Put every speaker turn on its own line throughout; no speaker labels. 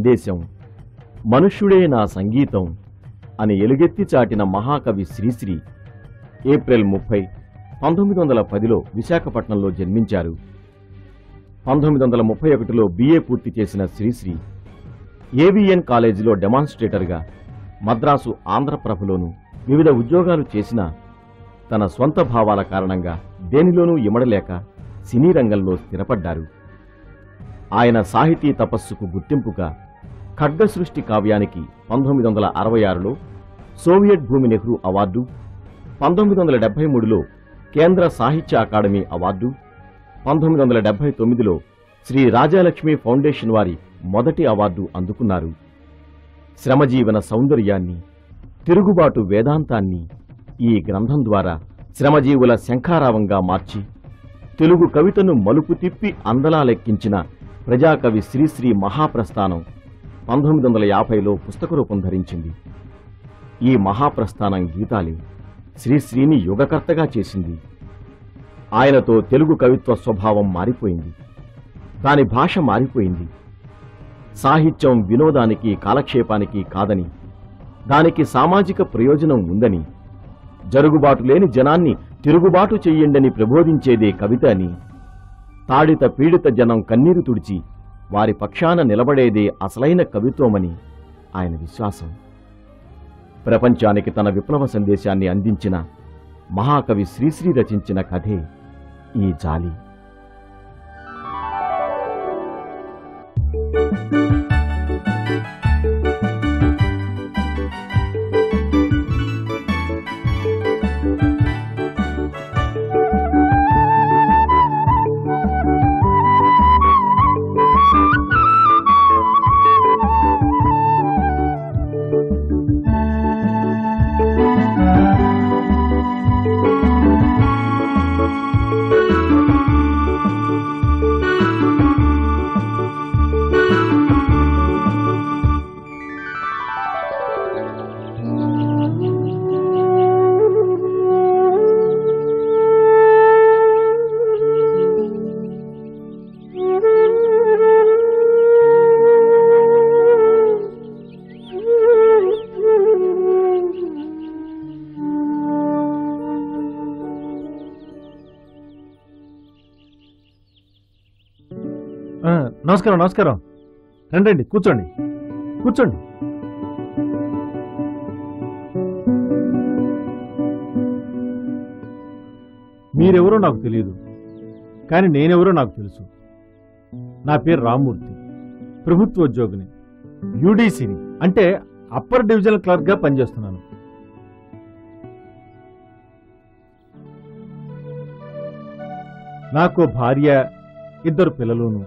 సందేశం మనుష్యుడే నా సంగీతం అని ఎలుగెత్తి చాటిన మహాకవి శ్రీశ్రీ ఏప్రిల్ ముప్పై పంతొమ్మిది వందల పదిలో విశాఖపట్నంలో జన్మించారు పంతొమ్మిది వందల ముప్పై ఒకటిలో బిఏ పూర్తి చేసిన శ్రీశ్రీ ఏవిఎన్ కాలేజీలో డెమాన్స్ట్రేటర్గా మద్రాసు ఆంధ్రప్రభలోను వివిధ ఉద్యోగాలు చేసినా తన స్వంత భావాల కారణంగా దేనిలోనూ ఇమడలేక సినీ రంగంలో స్థిరపడ్డారు ఆయన సాహితీ తపస్సుకు గుర్తింపుగా ఖడ్గ సృష్టి కావ్యానికి పంతొమ్మిది వందల అరవై ఆరులో సోవియట్ భూమి నెహ్రూ అవార్డు పంతొమ్మిది వందల డెబ్బై మూడులో కేంద్ర సాహిత్య అకాడమీ అవార్డు పంతొమ్మిది వందల డెబ్బై తొమ్మిదిలో శ్రీ రాజాలక్ష్మి ఫౌండేషన్ వారి మొదటి అవార్డు అందుకున్నారు శ్రమజీవన సౌందర్యాన్ని తిరుగుబాటు వేదాంతాన్ని ఈ గ్రంథం ద్వారా శ్రమజీవుల శంఖారావంగా మార్చి తెలుగు కవితను మలుపు తిప్పి అందలాలెక్కించిన ప్రజాకవి శ్రీశ్రీ మహాప్రస్థానం పంతొమ్మిది వందల యాభైలో పుస్తక రూపం ధరించింది ఈ మహాప్రస్థానం గీతాలే శ్రీశ్రీని యుగకర్తగా చేసింది ఆయనతో తెలుగు కవిత్వ స్వభావం మారిపోయింది దాని భాష మారిపోయింది సాహిత్యం వినోదానికి కాలక్షేపానికి కాదని దానికి సామాజిక ప్రయోజనం ఉందని జరుగుబాటు లేని జనాన్ని తిరుగుబాటు చెయ్యండని ప్రబోధించేదే కవిత అని తాడిత పీడిత జనం కన్నీరు తుడిచి వారి పక్షాన నిలబడేదే అసలైన కవిత్వమని ఆయన విశ్వాసం ప్రపంచానికి తన విప్లవ సందేశాన్ని అందించిన మహాకవి శ్రీశ్రీ రచించిన కథే ఈ జాలి
ఆ, నమస్కారం నమస్కారం రండి రండి కూర్చోండి కూర్చోండి మీరెవరో నాకు తెలియదు కానీ నేనెవరో నాకు తెలుసు నా పేరు రామ్మూర్తి ప్రభుత్వ ఉద్యోగిని యూడీసీని అంటే అప్పర్ డివిజనల్ క్లర్క్గా పనిచేస్తున్నాను నాకు భార్య ఇద్దరు పిల్లలును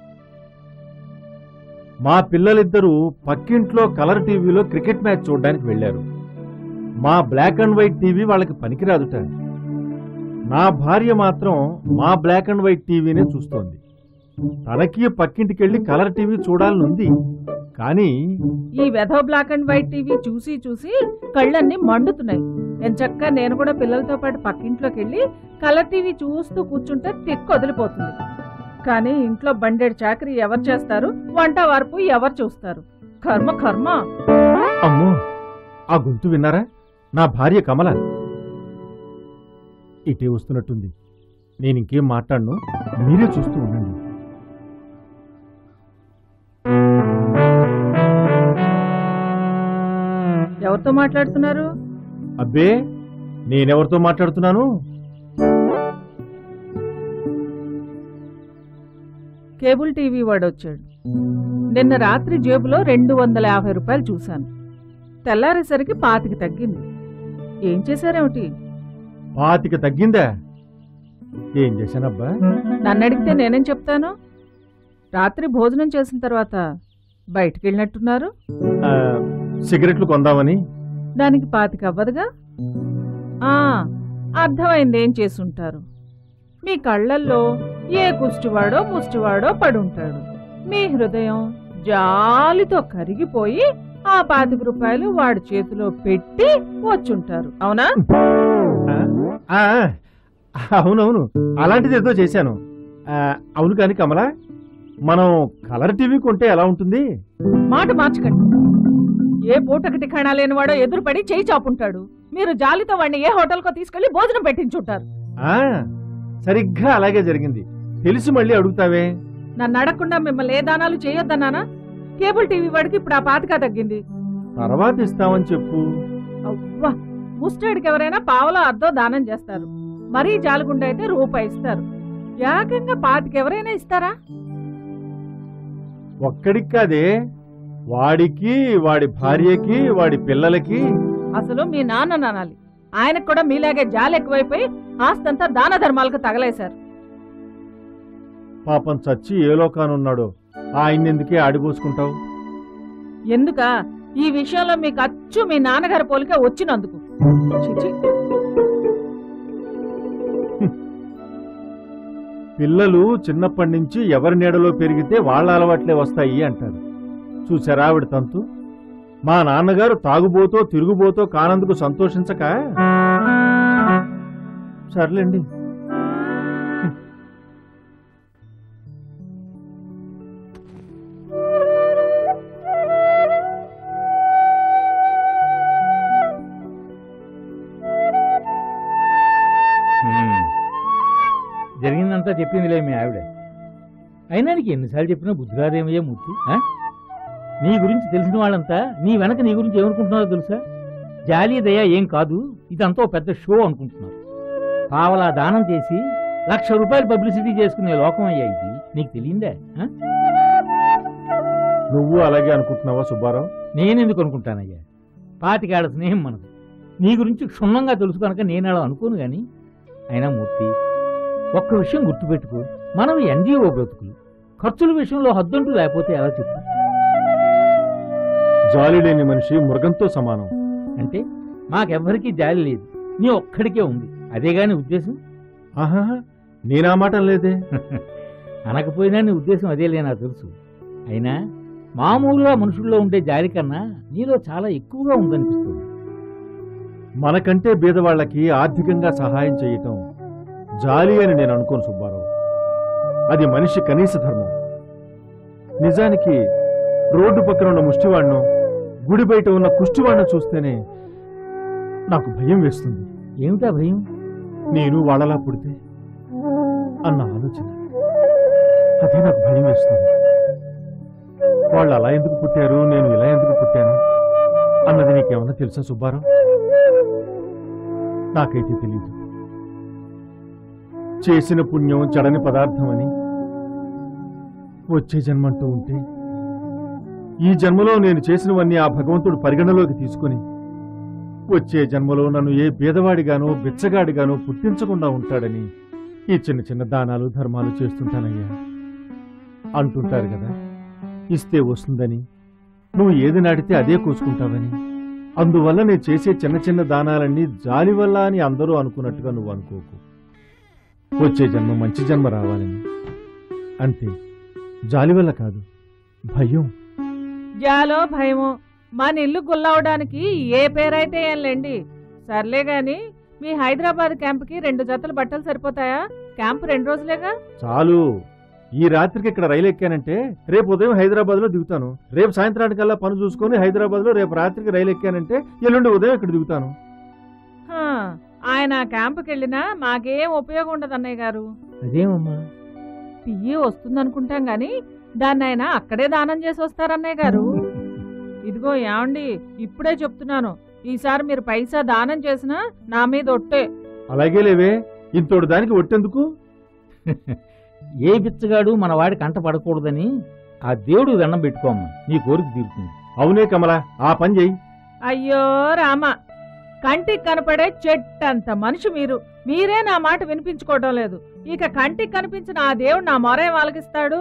మా పిల్లలిద్దరూ పక్కింట్లో కలర్ టీవీలో క్రికెట్ మ్యాచ్ చూడడానికి వెళ్ళారు మా బ్లాక్ అండ్ వైట్ టీవీ వాళ్ళకి పనికిరాదుట నా భార్య మాత్రం మా బ్లాక్ అండ్ వైట్ టీవీనే చూస్తోంది తనకి పక్కింటికి వెళ్ళి కలర్ టీవీ చూడాలని ఉంది కానీ
ఈ వెధో బ్లాక్ అండ్ వైట్ టీవీ చూసి చూసి కళ్ళన్నీ మండుతున్నాయి ఎంచక్క నేను కూడా పిల్లలతో పాటు పక్కింట్లోకి వెళ్ళి కలర్ టీవీ చూస్తూ కూర్చుంటే తిక్కు వదిలిపోతుంది కానీ ఇంట్లో బండెడు చాకరీ ఎవరు చేస్తారు వంట వార్పు ఎవరు చూస్తారు కర్మ కర్మ
అమ్మో ఆ గొంతు విన్నారా నా భార్య కమల ఇటే వస్తున్నట్టుంది నేను ఇంకేం మాట్లాడను మీరే చూస్తూ ఉండండి
ఎవరితో మాట్లాడుతున్నారు
అబ్బే నేనెవరితో మాట్లాడుతున్నాను
కేబుల్ టీవీ వాడు వచ్చాడు నిన్న రాత్రి జేబులో రెండు వందల యాభై రూపాయలు చూశాను తెల్లారేసరికి పాతికి తగ్గింది ఏం చేశారేమిటి
పాతిక తగ్గిందా ఏం చేశానబ్బా
నన్ను అడిగితే నేనేం చెప్తాను రాత్రి భోజనం చేసిన తర్వాత బయటికి వెళ్ళినట్టున్నారు
ఆ, సిగరెట్లు కొందామని
దానికి పాతిక అవ్వదుగా ఆ అర్థమైంది ఏం చేసుంటారు మీ కళ్ళల్లో ఏ కుష్టివాడో ముష్టివాడో పడుంటాడు మీ హృదయం జాలితో కరిగిపోయి ఆ పాతిక రూపాయలు వాడి చేతిలో పెట్టి వచ్చుంటారు అవునా
ఆ, ఆ, అవునవును అలాంటిది ఏదో చేశాను ఆ, అవును కాని కమల మనం కలర్ టీవీ కొంటే ఎలా ఉంటుంది
మాట మార్చకండి ఏ పూటకి టికాణా లేనివాడో ఎదురుపడి చేయి చాపుంటాడు మీరు జాలితో వాడిని ఏ హోటల్కో తీసుకెళ్లి భోజనం పెట్టించుంటారు
ఆ సరిగ్గా అలాగే జరిగింది తెలిసి మళ్ళీ అడుగుతావే
నన్ను అడగకుండా మిమ్మల్ని ఏ దానాలు చేయొద్దన్నానా కేబుల్ టీవీ వాడికి ఇప్పుడు ఆ పాతిక తగ్గింది
తర్వాత ఇస్తామని చెప్పు
అవ్వా ముస్టాడికి ఎవరైనా పావలో అర్ధో దానం చేస్తారు మరీ జాలుగుండ అయితే రూపాయి ఇస్తారు ఏకంగా పాతికి ఎవరైనా ఇస్తారా
ఒక్కడికి కాదే వాడికి వాడి భార్యకి వాడి పిల్లలకి
అసలు మీ నాన్న నానాలి ఆయనకు కూడా మీలాగే జాలి ఎక్కువైపోయి ఆస్తంతా దాన ధర్మాలకు తగలేశారు
పాపం చచ్చి ఏ లోకానున్నాడో ఆయన్నెందుకే ఆడిపోసుకుంటావు
ఎందుక ఈ విషయంలో మీకు అచ్చు మీ నాన్నగారి పోలిక వచ్చినందుకు చిచి
పిల్లలు చిన్నప్పటి నుంచి ఎవరి నీడలో పెరిగితే వాళ్ళ అలవాట్లే వస్తాయి అంటారు చూసారా ఆవిడ తంతు మా నాన్నగారు తాగుబోతో తిరుగుబోతో కానందుకు సంతోషించక సర్లేండి
హ్మ్. జరిగిందంతా చెప్పిందిలే మీ ఆవిడ అయినా నీకు ఎన్నిసార్లు చెప్పినా బుద్ధి రాదేమయ్యా మూర్తి ఆ? నీ గురించి తెలిసిన వాళ్ళంతా నీ వెనక నీ గురించి ఏమనుకుంటున్నారో తెలుసా జాలి దయ ఏం కాదు ఇదంతా ఓ పెద్ద షో అనుకుంటున్నారు పావలా దానం చేసి లక్ష రూపాయలు పబ్లిసిటీ చేసుకునే లోకం అయ్యా ఇది నీకు తెలియందే ఆ?
నువ్వు అలాగే అనుకుంటున్నావా సుబ్బారావు
నేనెందుకు అనుకుంటానయ్యా పాతికాడ స్నేహం మనది నీ గురించి క్షుణ్ణంగా తెలుసు కనుక నేను అలా అనుకోను గాని అయినా మూర్తి ఒక్క విషయం గుర్తుపెట్టుకో మనం ఎన్జిఓ బ్రతుకులు ఖర్చుల విషయంలో హద్దంటూ లేకపోతే ఎలా చెప్పు
జాలి లేని మనిషి మృగంతో సమానం
అంటే మాకెవ్వరికీ జాలి లేదు నీ ఒక్కడికే ఉంది అదే గాని ఉద్దేశం
ఆహా నేనా మాట లేదే
అనకపోయినా నీ ఉద్దేశం అదేలే నాకు తెలుసు అయినా మామూలుగా మనుషుల్లో ఉండే జాలి కన్నా నీలో చాలా ఎక్కువగా ఉందనిపిస్తుంది
మనకంటే బీదవాళ్లకి ఆర్థికంగా సహాయం చేయటం జాలి అని నేను అనుకోను సుబ్బారావు అది మనిషి కనీస ధర్మం నిజానికి రోడ్డు పక్కన ఉన్న ముష్టివాణ్ణం గుడి బయట ఉన్న కుష్టివాణ్ణం చూస్తేనే నాకు భయం వేస్తుంది
ఏమిటా భయం
నేను వాళ్ళలా పుడితే అన్న ఆలోచన అదే నాకు భయం వేస్తుంది వాళ్ళు అలా ఎందుకు పుట్టారు నేను ఇలా ఎందుకు పుట్టాను అన్నది నీకేమన్నా తెలుసా సుబ్బారావు నాకైతే తెలియదు చేసిన పుణ్యం చెడని పదార్థం అని వచ్చే జన్మంటూ ఉంటే ఈ జన్మలో నేను చేసినవన్నీ ఆ భగవంతుడు పరిగణలోకి తీసుకుని వచ్చే జన్మలో నన్ను ఏ బీదవాడిగానో బిచ్చగాడిగానో పుట్టించకుండా ఉంటాడని ఈ చిన్న చిన్న దానాలు ధర్మాలు చేస్తుంటానయ్యా అంటుంటారు కదా ఇస్తే వస్తుందని నువ్వు ఏది నాటితే అదే కోసుకుంటావని అందువల్ల నేను చేసే చిన్న చిన్న దానాలన్నీ జాలి వల్ల అని అందరూ అనుకున్నట్టుగా నువ్వు అనుకోకు వచ్చే జన్మ మంచి జన్మ రావాలని అంతే జాలి వల్ల కాదు భయం
జాలో భయమో మన ఇల్లు గుల్లవడానికి ఏ పేరైతే ఏంలేండి సర్లే గాని మీ హైదరాబాద్ క్యాంపుకి రెండు జతలు బట్టలు సరిపోతాయా క్యాంప్ రెండు రోజులేగా
చాలు ఈ రాత్రికి ఇక్కడ రైలు ఎక్కానంటే రేపు ఉదయం హైదరాబాద్ లో దిగుతాను రేపు సాయంత్రానికల్లా పని చూసుకొని హైదరాబాద్ లో రేపు రాత్రికి రైలు ఎక్కానంటే ఎల్లుండి ఉదయం ఇక్కడ దిగుతాను
హా, ఆయన ఆ క్యాంపుకి వెళ్ళినా మాకేం ఉపయోగం ఉండదు అన్నయ్య గారు
అదేమమ్మా
టీయీ వస్తుందనుకుంటాం గాని దాన్ని ఆయన అక్కడే దానం చేసి వస్తారన్నయ్య గారు ఇదిగో ఏమండి ఇప్పుడే చెప్తున్నాను ఈసారి మీరు పైసా దానం చేసినా నా మీద ఒట్టే
అలాగే లేవే ఇంతోడు దానికి ఒట్టెందుకు
ఏ బిచ్చగాడు మన వాడి కంట పడకూడదని ఆ దేవుడు దండం పెట్టుకోమ్మా నీ కోరిక తీరుతుంది
అవునే కమల ఆ పని చెయ్యి
అయ్యో రామ కంటికి కనపడే చెట్టంత మనిషి మీరు మీరే నా మాట వినిపించుకోవటం లేదు ఇక కంటికి కనిపించిన ఆ దేవుడు నా మొరే వాళ్ళకిస్తాడు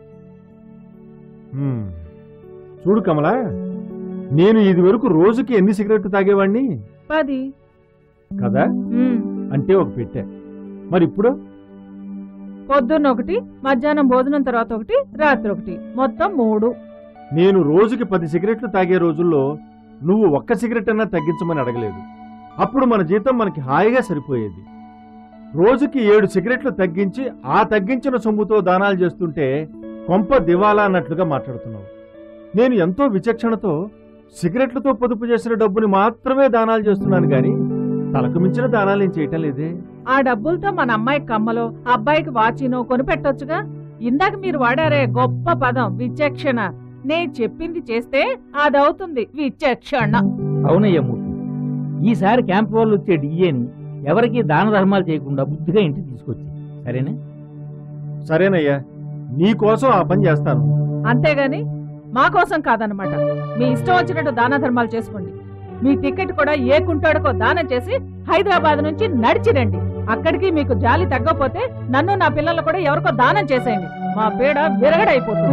హ్మ్. చూడు కమల నేను ఇది వరకు రోజుకి ఎన్ని సిగరెట్లు తాగేవాణ్ణి
పది
కదా
ఉమ్.
అంటే ఒక పెట్టే మరి ఇప్పుడు
పొద్దున్న ఒకటి మధ్యాహ్నం భోజనం తర్వాత ఒకటి రాత్రి ఒకటి మొత్తం మూడు
నేను రోజుకి పది సిగరెట్లు తాగే రోజుల్లో నువ్వు ఒక్క సిగరెట్ అన్నా తగ్గించమని అడగలేదు అప్పుడు మన జీతం మనకి హాయిగా సరిపోయేది రోజుకి ఏడు సిగరెట్లు తగ్గించి ఆ తగ్గించిన సొమ్ముతో దానాలు చేస్తుంటే కొంప దివాలా అన్నట్లుగా మాట్లాడుతున్నావు నేను ఎంతో విచక్షణతో సిగరెట్లతో పొదుపు చేసిన డబ్బుని మాత్రమే దానాలు చేస్తున్నాను గాని తలకు మించిన దానాలు నేను చేయటం లేదే
ఆ డబ్బులతో మన అమ్మాయికి కమ్మలో అబ్బాయికి వాచినో కొనిపెట్టొచ్చుగా ఇందాక మీరు వాడారే గొప్ప పదం విచక్షణ నేను చెప్పింది చేస్తే అదవుతుంది విచక్షణ
అవునయ్య మూర్తి ఈసారి క్యాంప్ వాళ్ళు వచ్చే డిఏని ఎవరికి దాన ధర్మాలు చేయకుండా బుద్ధిగా ఇంటికి తీసుకొచ్చి సరేనా
సరేనయ్యా నీ కోసం ఆ పని చేస్తాను
అంతేగాని మా కోసం కాదనమాట మీ ఇష్టం వచ్చినట్టు దాన ధర్మాలు చేసుకోండి మీ టికెట్ కూడా ఏ కుంటాడుకో దానం చేసి హైదరాబాద్ నుంచి నడిచి రండి అక్కడికి మీకు జాలి తగ్గపోతే నన్ను నా పిల్లలు కూడా ఎవరికో దానం చేసేయండి మా పీడ విరగడైపోతుంది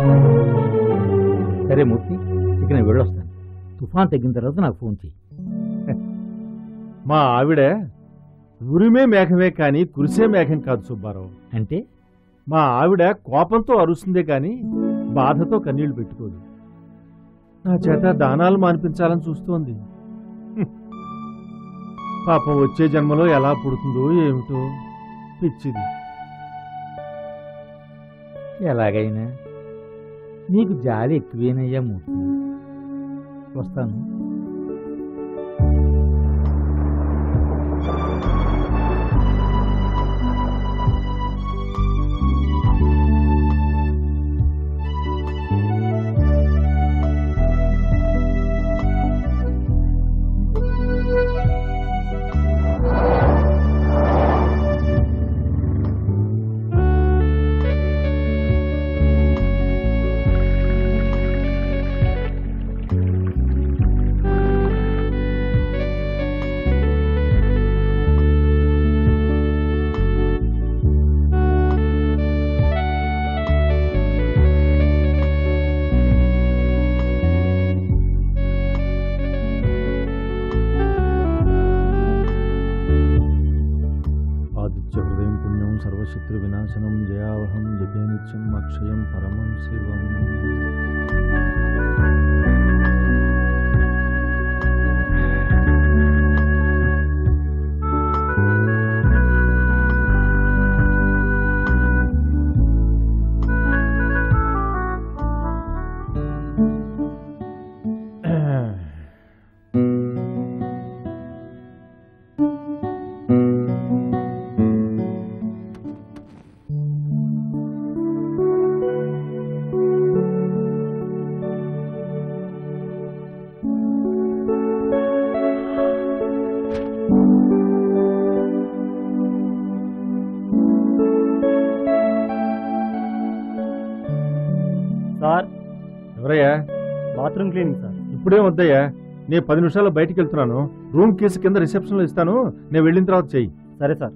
సరే మూర్తి ఇక నేను వెళ్ళొస్తాను తుఫాన్ తగ్గిన తర్వాత నాకు ఫోన్ చేయి
మా ఆవిడ ఉరిమే మేఘమే కాని కురిసే మేఘం కాదు సుబ్బారావు
అంటే
మా ఆవిడ కోపంతో అరుస్తుందే కాని బాధతో కన్నీళ్లు పెట్టుకోదు నా చేత దానాలు మానిపించాలని చూస్తోంది హ్మ్. పాపం వచ్చే జన్మలో ఎలా పుడుతుందో ఏమిటో పిచ్చిది
ఎలాగైనా నీకు జాలి ఎక్కువేనయ్యా మూర్తి వస్తాను
ఆదిత్య హృదయం పుణ్యం సర్వశత్రు వినాశనం జయావహం జపే నిత్యం అక్షయం పరమం శివం
సార్
ఎవరయ్యా
బాత్రూమ్ క్లీనింగ్ సార్
ఇప్పుడే వద్దయ్యా నేను పది నిమిషాల్లో బయటికి వెళ్తున్నాను రూమ్ కేసు కింద రిసెప్షన్లో ఇస్తాను నేను వెళ్ళిన తర్వాత చెయ్యి
సరే sir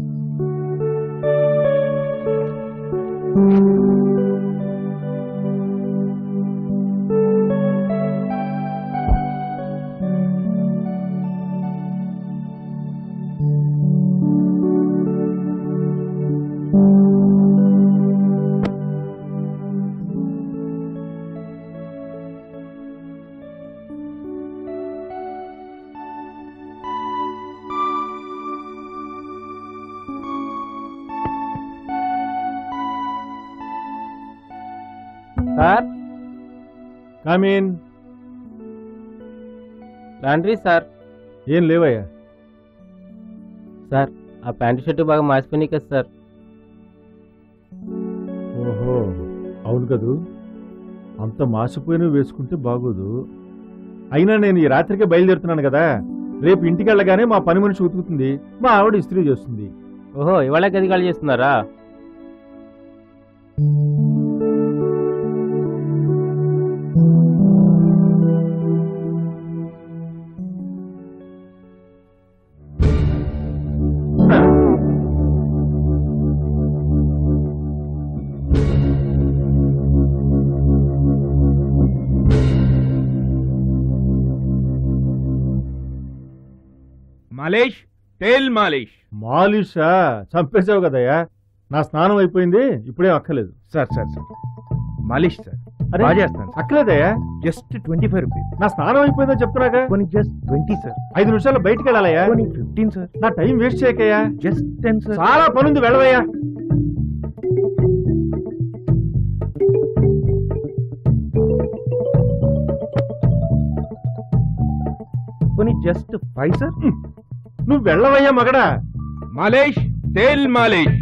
sir
come in
laundry sir
ఏం లేవయ్యా
సార్ ఆ ప్యాంటు షర్టు బాగా మాసిపోయినాయి కదా సార్
ఓహో అవును కదూ అంత మాసిపోయిన వేసుకుంటే బాగోదు అయినా నేను ఈ రాత్రికే బయలుదేరుతున్నాను కదా రేపు ఇంటికి వెళ్ళగానే మా పని మనిషి ఉతుకుతుంది మా ఆవిడ ఇస్త్రీ చేస్తుంది
ఓహో ఇవాళ గది ఖాళీ చేస్తున్నారా
మాలేష్ టేల్ మాలేష్
మాలిషా చంపేశావు కదయ్యా నా స్నానం అయిపోయింది ఇప్పుడే అక్కర్లేదు
సార్ సార్ సార్ మాలిష్ సార్
అరే
బాగా చేస్తాను సార్
అక్కర్లేదయ్యా
జస్ట్ ట్వంటీ ఫైవ్ రూపీస్
నా స్నానం అయిపోయిందో చెప్తున్నాగా
కొన్ని జస్ట్ ట్వంటీ సార్
ఐదు నిమిషాల్లో బయటికి వెళ్ళాలయ్యా
కొన్ని ఫిఫ్టీన్ సార్
నా టైం వేస్ట్ చేయకయ్యా
జస్ట్ టెన్ సార్
చాలా పనుంది వెళ్ళవయ్యా
పోనీ జస్ట్ ఫైవ్ సార్
నువ్వు వెళ్ళవయ్యా మగడా
మాలేష్ తేల్ మాలేష్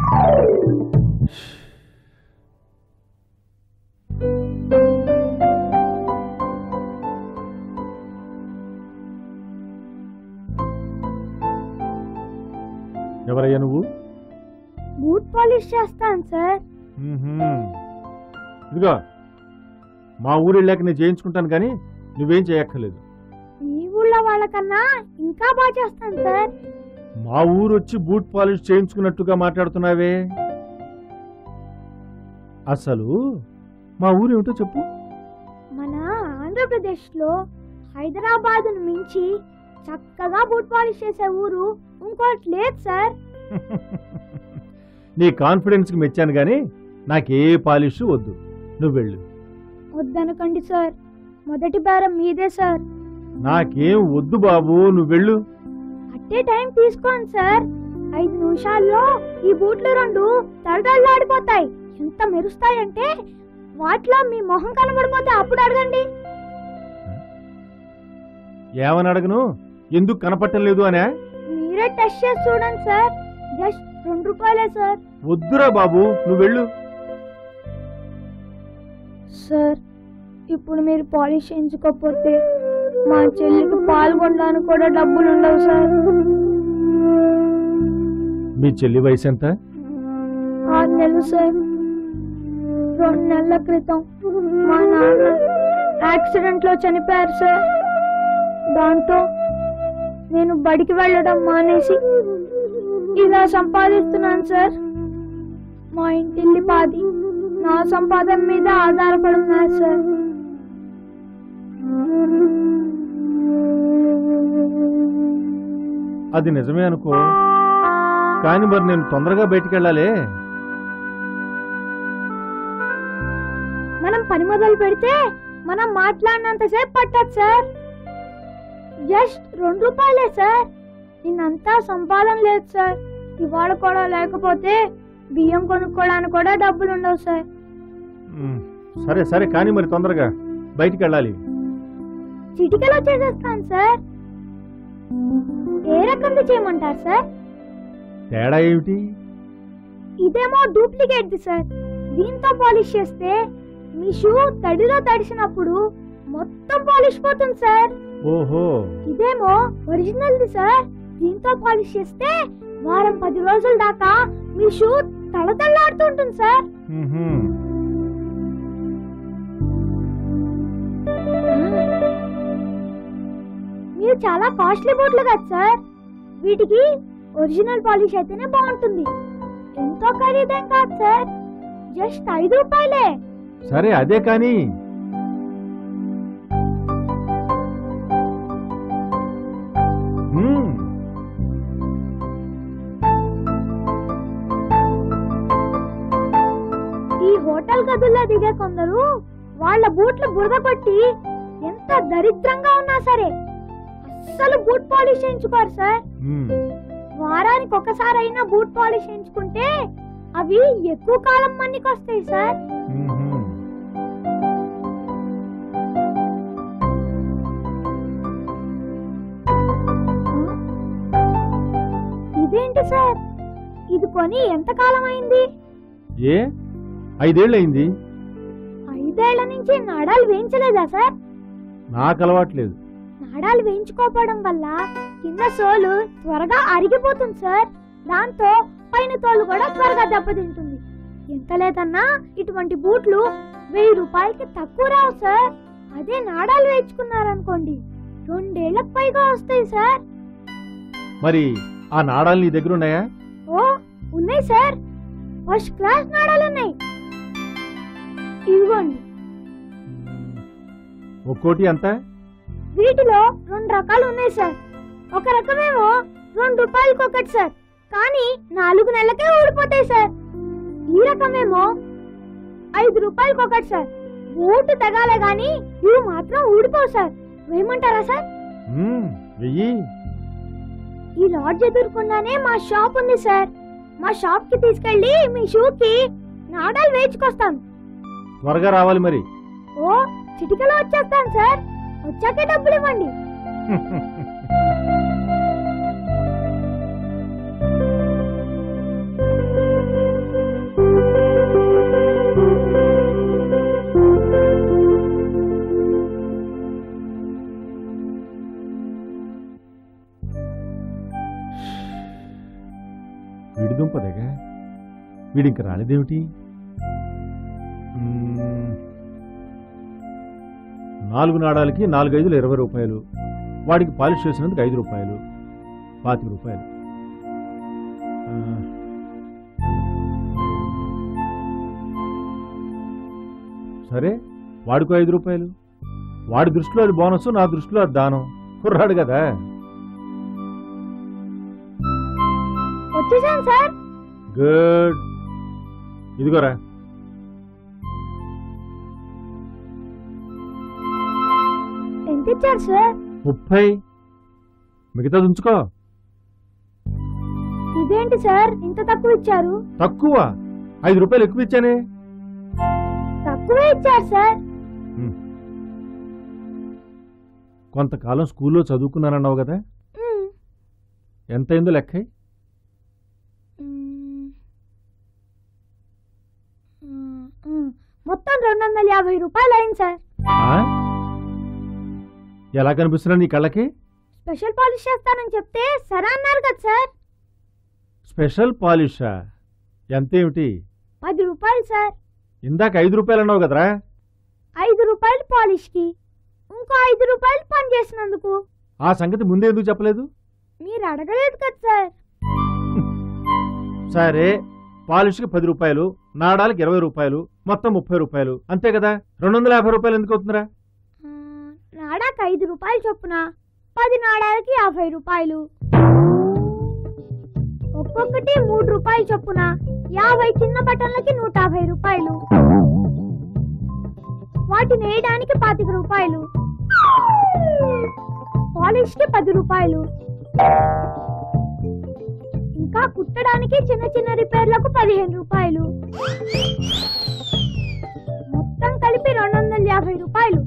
ఎవరయ్యా నువ్వు
బూట్ పాలిష్ చేస్తాను సార్
మ్మ్హ్మ్. ఇదిగో మా ఊరు వెళ్ళాక నేను చేయించుకుంటాను కానీ నువ్వేం చేయక్కర్లేదు
మీ ఊళ్ళో వాళ్ళకన్నా ఇంకా బాగా చేస్తాను సార్
మా ఊరు వచ్చి బూట్ పాలిష్ చేయించుకున్నట్టుగా మాట్లాడుతున్నావే అసలు మా ఊరు ఏమిటో చెప్పు
మన ఆంధ్రప్రదేశ్లో హైదరాబాద్ను మించి చక్కగా బూట్ పాలిష్ చేసే ఊరు ఇంకోటి లేదు సార్
నీ కాన్ఫిడెన్స్కి మెచ్చాను కానీ నాకే పాలిష్ వద్దు నువ్వు వెళ్ళు
వద్దనకండి సార్ మొదటి బేరం మీదే సార్
నాకేం వద్దు బాబు నువ్వు వెళ్ళు
అట్టే టైం తీసుకోండి సార్ ఐదు నిమిషాల్లో ఈ బూట్లు రెండు తడతడలాడిపోతాయి ఎంత మెరుస్తాయంటే వాటిలో మీ మొహం కనబడిపోతే అప్పుడు అడగండి
ఏమని అడగను ఎందుకు కనపట్టలేదు అనే
మీరే టెస్ట్ చేసి చూడండి సార్ జస్ట్ రెండు రూపాయలే సార్
వద్దురా బాబు నువ్వు వెళ్ళు
సార్ ఇప్పుడు మీరు పాలిష్ చేయించుకోకపోతే మా చెల్లికి పాల్గొనడానికి కూడా డబ్బులు ఉండవు సార్
మీ చెల్లి వయసు ఎంత
ఆరు నెలలు సార్ రెండు నెలల క్రితం మా నాన్న యాక్సిడెంట్ లో చనిపోయారు సార్ దాంతో నేను బడికి వెళ్ళడం మానేసి ఇలా సంపాదిస్తున్నాను సార్ మా ఇంటిల్లి పాది నా సంపాదన మీద ఆధారపడి ఉన్నారు సార్
అది నిజమే అనుకో కానీ మరి నేను తొందరగా బయటికి వెళ్ళాలి
మనం పని మొదలు పెడితే మనం మాట్లాడినంత సేపు పట్టదు సార్ జస్ట్ రెండు రూపాయలే సార్ నిన్నంతా సంపాదన లేదు సార్ ఇవాళ కూడా లేకపోతే బియ్యం కొనుక్కోవడానికి కూడా డబ్బులు ఉండవు సార్
ఉమ్, సరే సరే కానీ మరి తొందరగా బయటికి వెళ్ళాలి
చిటికలో చేసేస్తాను సార్ ఏ రకంగా చేయమంటారు సార్
తేడా ఏమిటి
ఇదేమో డూప్లికేట్ సార్ దీంతో పాలిష్ చేస్తే మీ షూ తడిలో తడిసినప్పుడు మొత్తం పాలిష్ పోతుంది సార్
ఓహో
ఇదేమో ఒరిజినల్ ది సార్ దీంతో పాలిష్ చేస్తే వారం పది రోజుల దాకా మీ షూ తళతళలాడుతూ ఉంటుంది సార్
ఉహుం.
మీరు చాలా కాస్ట్లీ బూట్లు కదా సార్ వీటికి ఒరిజినల్ పాలిష్ అయితేనే బాగుంటుంది ఎంతో ఖరీదేం కాదు సార్ జస్ట్ ఐదు రూపాయలే
సరే అదే కానీ ఉమ్,
ఈ హోటల్ గదుల్లో దిగే కొందరు వాళ్ళ బూట్లు బురద కొట్టి ఎంత దరిద్రంగా ఉన్నా సరే అస్సలు బూట్ పాలిష్ చేయించుకోరు సార్
ఉమ్.
వారానికి ఒకసారి అయినా బూట్ పాలిష్ చేయించుకుంటే అవి ఎక్కువ కాలం మన్నికి వస్తాయి సార్
ఉహుం.
ఇదేంటి సార్ ఇది కొని ఎంత కాలం అయింది
ఏ ఐదేళ్ళయింది
ఐదేళ్ల నుంచి నాడాలు వేయించలేదా సార్
నాకు అలవాట్లేదు
నాడాలు వేయించుకోకపోవడం వల్ల కింద సోలు త్వరగా అరిగిపోతుంది సార్ దాంతో పైన తోలు కూడా త్వరగా దెబ్బతింటుంది ఎంత లేదన్నా ఇటువంటి బూట్లు వెయ్యి రూపాయలకి తక్కువ రావు సార్ అదే నాడాలు వేయించుకున్నారనుకోండి రెండేళ్లకు పైగా వస్తాయి సార్
మరి ఆ నాడాలు నీ దగ్గర ఉన్నాయా
ఓ ఉన్నాయి సార్ ఫస్ట్ క్లాస్ నాడాలు ఉన్నాయి ఇదిగోండి
ఒక్కోటి ఎంత
వీటిలో రెండు రకాలు ఉన్నాయి సార్ ఒక రకమేమో రెండు రూపాయలకి ఒకటి సార్ కానీ నాలుగు నెలలకే ఊడిపోతాయి సార్ ఈ రకమేమో ఐదు రూపాయలకి ఒకటి సార్ బూటు తగాలే గాని ఇవి మాత్రం ఊడిపోవు సార్ వేయమంటారా సార్
ఉమ్, వెయ్యి
ఈ లాడ్జ్ ఎదుర్కొండానే మా షాప్ ఉంది సార్ మా షాప్ కి తీసుకెళ్లి మీ షూకి నాడాలు వేయించుకొస్తాను
త్వరగా రావాలి మరి
ఓ చిటికలో వచ్చేస్తాను సార్ వచ్చాకే డబ్బులు ఇవ్వండి
వీడింక రాలేదేమిటి మ్మ్. నాలుగు నాడాలకి నాలుగైదులు ఇరవై రూపాయలు వాడికి పాలిష్ చేసినందుకు ఐదు రూపాయలు పాతిక రూపాయలు ఆ. సరే వాడికో ఐదు రూపాయలు వాడి దృష్టిలో అది బోనస్ నా దృష్టిలో అది దానం కుర్రాడు కదా
వచ్చేసాను సార్
గుడ్ ఇదిగోరా
ఎంత ఇచ్చారు సార్
ముప్పై మిగతాది ఉంచుకో
ఇదేంటి సార్ ఇంత తక్కువ ఇచ్చారు
తక్కువ ఐదు రూపాయలు ఎక్కువ ఇచ్చానే
తక్కువే ఇచ్చారు సార్
కొంతకాలం స్కూల్లో చదువుకున్నానన్నావు కదా
మ్మ్.
ఎంత అయిందో లెక్క
మ్మ్. మ్మ్. మ్మ్. మొత్తం రెండు వందల యాభై రూపాయలు అయింది సార్
ఎలా కనిపిస్తున్నా నీ కళ్ళకి
స్పెషల్ పాలిష్ చేస్తానని చెప్తే సరే అన్నారు కదా సార్
స్పెషల్ పాలిషా ఎంతేమిటి
పది రూపాయలు సార్
ఇందాక ఐదు రూపాయలు అన్నావు కదరా
ఐదు రూపాయలు పాలిష్కి ఇంకో ఐదు రూపాయలు పని చేసినందుకు
ఆ సంగతి ముందే ఎందుకు చెప్పలేదు
మీరు అడగలేదు కదా సార్
సరే పాలిష్కి పది రూపాయలు నాడాలకి ఇరవై రూపాయలు మొత్తం ముప్పై రూపాయలు అంతే కదా రెండు వందల యాభై రూపాయలు ఎందుకు అవుతుందిరా
ఆ, నాడాకి ఐదు రూపాయలు చొప్పున పది నాడాలకి యాభై రూపాయలు ఒక్కొక్కటి మూడు రూపాయలు చొప్పున యాభై చిన్న బట్టన్లకి నూట యాభై రూపాయలు వాటిని వేయడానికి పాతిక రూపాయలు పాలిష్ కి పది రూపాయలు ఇంకా కుట్టడానికి చిన్న చిన్న రిపేర్లకు పదిహేను రూపాయలు మొత్తం కలిపి రెండు వందల యాభై రూపాయలు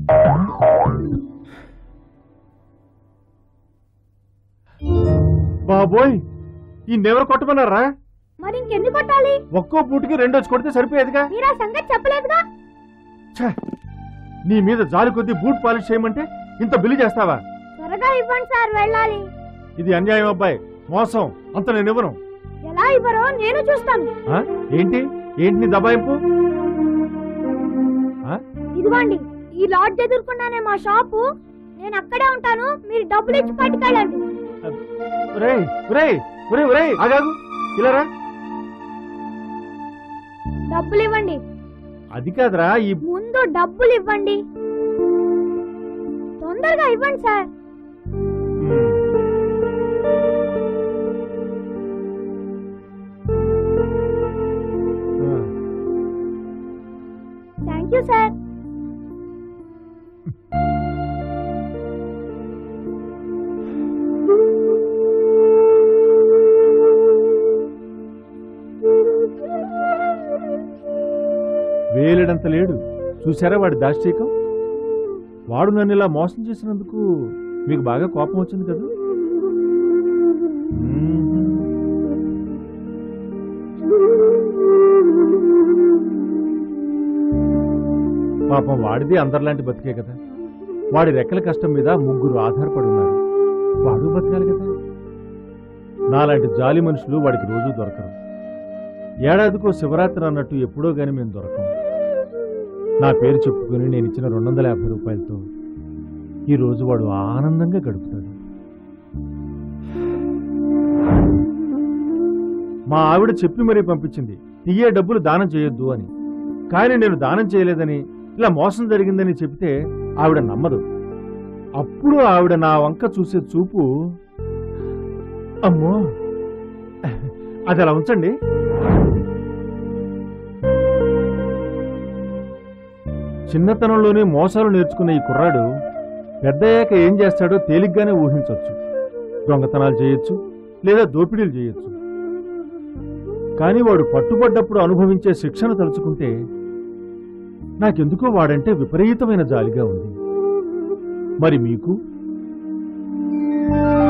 బాబోయ్ ఈ నెవరు కొట్టమన్నారా
మరి ఇంకెన్ని కొట్టాలి
ఒక్కో పూటికి రెండోచి కొడితే సరిపోయేదిగా
మీరు ఆ సంగతి చెప్పలేదుగా
ఛే! నీ మీద జాలి కొద్దీ బూట్ పాలిష్ చేయమంటే ఇంత బిల్లు చేస్తావా
త్వరగా ఇవ్వండి సార్ వెళ్ళాలి
ఇది అన్యాయం అబ్బాయి మోసం అంత నేను ఇవ్వను
ఎలా ఇవ్వరో నేను చూస్తాను
ఆ? ఏంటి ఏంటి నీ దబాయింపు ఆ?
ఇదిగోండి ఈ లాడ్జ్ ఎదుర్కొన్నానే మా షాపు నేను అక్కడే ఉంటాను మీరు డబ్బులు ఇచ్చి పట్టుకెళ్ళండి
ఒరేయ్ ఒరేయ్ ఒరేయ్ ఒరేయ్ ఆగాగు ఇలా రా
డబ్బులు ఇవ్వండి
అది కాదురా ఈ
ముందు డబ్బులు ఇవ్వండి తొందరగా ఇవ్వండి సార్
ఆ.
థ్యాంక్ యూ సార్
వేలెడంత లేడు చూసారా వాడి దాష్టీకం వాడు నన్ను ఇలా మోసం చేసినందుకు మీకు బాగా కోపం వచ్చింది కదా మ్మ్. పాపం వాడిది అందరిలాంటి బతికే కదా వాడి రెక్కల కష్టం మీద ముగ్గురు ఆధారపడి ఉన్నారు వాడు బతకాలి కదా నాలాంటి జాలి మనుషులు వాడికి రోజు దొరకరు ఏడాదికో శివరాత్రి అన్నట్టు ఎప్పుడో గాని మేము దొరకం నా పేరు చెప్పుకొని నేను ఇచ్చిన రెండు వందల యాభై రూపాయలతో ఈ రోజు వాడు ఆనందంగా గడుపుతాడు మా ఆవిడ చెప్పి మరీ పంపించింది తీయే డబ్బులు దానం చేయొద్దు అని కానీ నేను దానం చేయలేదని ఇలా మోసం జరిగిందని చెప్తే ఆవిడ నమ్మదు అప్పుడు ఆవిడ నా వంక చూసే చూపు అమ్మో అది అలా ఉంచండి చిన్నతనంలోనే మోసాలు నేర్చుకున్న ఈ కుర్రాడు పెద్దయ్యాక ఏం చేస్తాడో తేలిగ్గానే ఊహించవచ్చు దొంగతనాలు చేయొచ్చు లేదా దోపిడీలు చేయొచ్చు కానీ వాడు పట్టుబడ్డప్పుడు అనుభవించే శిక్షను తలుచుకుంటే నాకెందుకో వాడంటే విపరీతమైన జాలిగా ఉంది మరి మీకు